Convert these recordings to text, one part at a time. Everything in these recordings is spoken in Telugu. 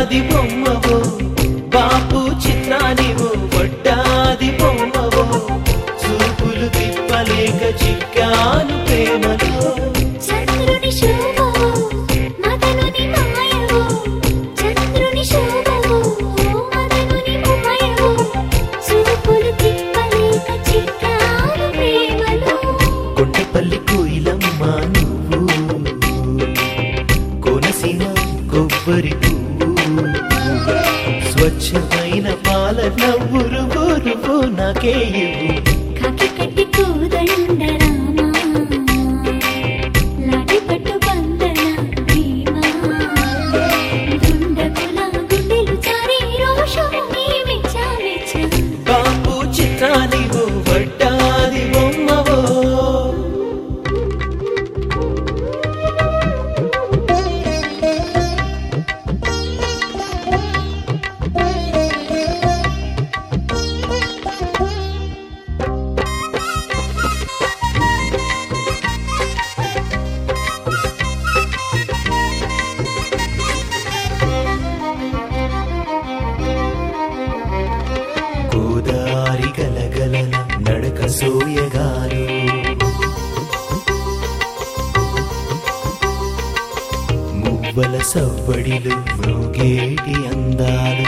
వడ్డాది బొమ్మవో బాపు చిత్రానివో వడ్డాది బొమ్మవో చూపులు తిప్పలేక చిక్కాను ప్రేమలో చంద్రుని శోభవో మదనుని మాయవో చంద్రుని శోభవో మదనుని మాయవో చూపులు తిప్పలేక చిక్కాను ప్రేమలో కొండపల్లి కోయిలమ్మ నువ్వు కొనసిన కొబ్బరి పువ్వు స్వచ్ఛమైన పాల నవ్వురు ఊరుపు నాకే ఇవ్వు కాకి కట్టి కూదండ రామా లాటి పట్టు బందన భీమా గుండకుల గుండెలు చారి రోషము నీ మెచ్చా మెచ్చా బాపు చిత్రానివో వడ్డాది బొమ్మవో గోదారి గలగలన నడక సోయగాలు మువ్వల సవ్వడిలు మృగేటి అందాలు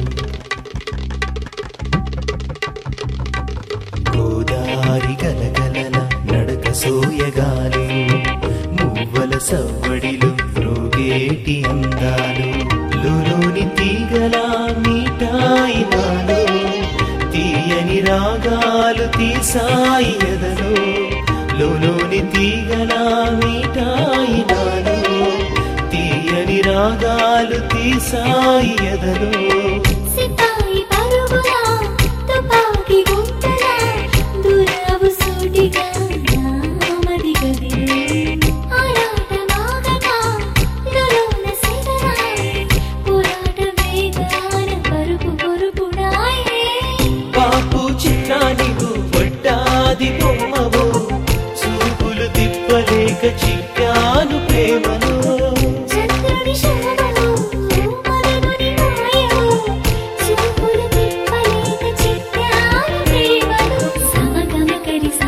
గోదారి గలగలన నడక సోయగాలు మువ్వల సవ్వడిలు మృగేటి అందాలు లోలోని తీగల మీటాయి నాలో తీయని రాగాలు తీసాయి ఎదలో లోలోని తీగల మీటాయి నాలో తీయని రాగాలు తీసాయి ఎదలో సితాయి పరుగులా తుపాకి గుంటలా దూరవు సూటిగా నామది గదిలో ఆరాట మాగగా లలోన సిగరాయి పోరాట వేగాన పరుపు పొరుపుడాయే బాపు చిత్రానివు వడ్డాది బొమ్మవో చూపులు తిప్పలేక చిక్కాను ప్రేమలో చంద్రుని శోభలో మదనుని మాయలో చూపులు తిప్పలేక చిక్కాను ప్రేమలో సమగమ కరిసా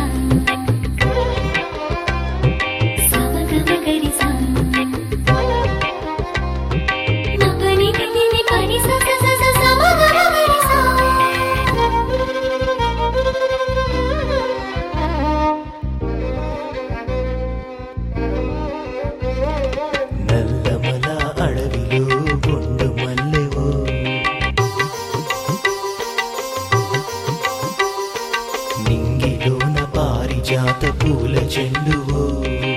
సమగమ కరిసా మగని నిని పని స స స స సమగమ కరిసా నల్లమల అడవిలో బొండు మల్లెవో నింగిలోన పారిజాత పూల చెండువో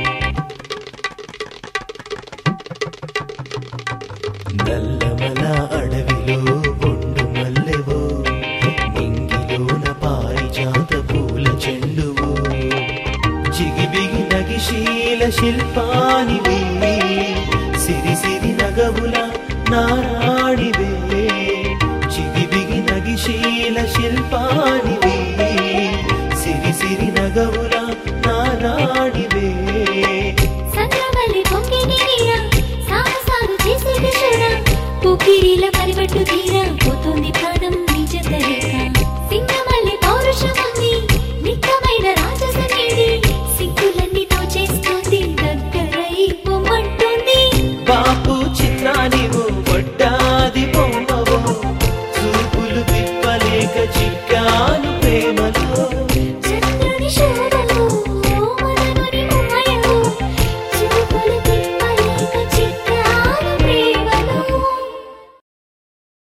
నల్లమల అడవిలో బొండు మల్లెవో నింగిలోన పారిజాత పూల చెండువో చిగిబిగి నగిశీల శిల్పానివే సిరి సిరి నగవుల నారాణివే చిగిబిగి నగిశీల శిల్పానివే సిరి సిరి నగవుల నారాణివే సంద్రవల్లి పొంగి నీరా సాహసాలు చేసే దిశరా పుకిరిల పరిబట్టు తీరా పోతుంది ప్రాణం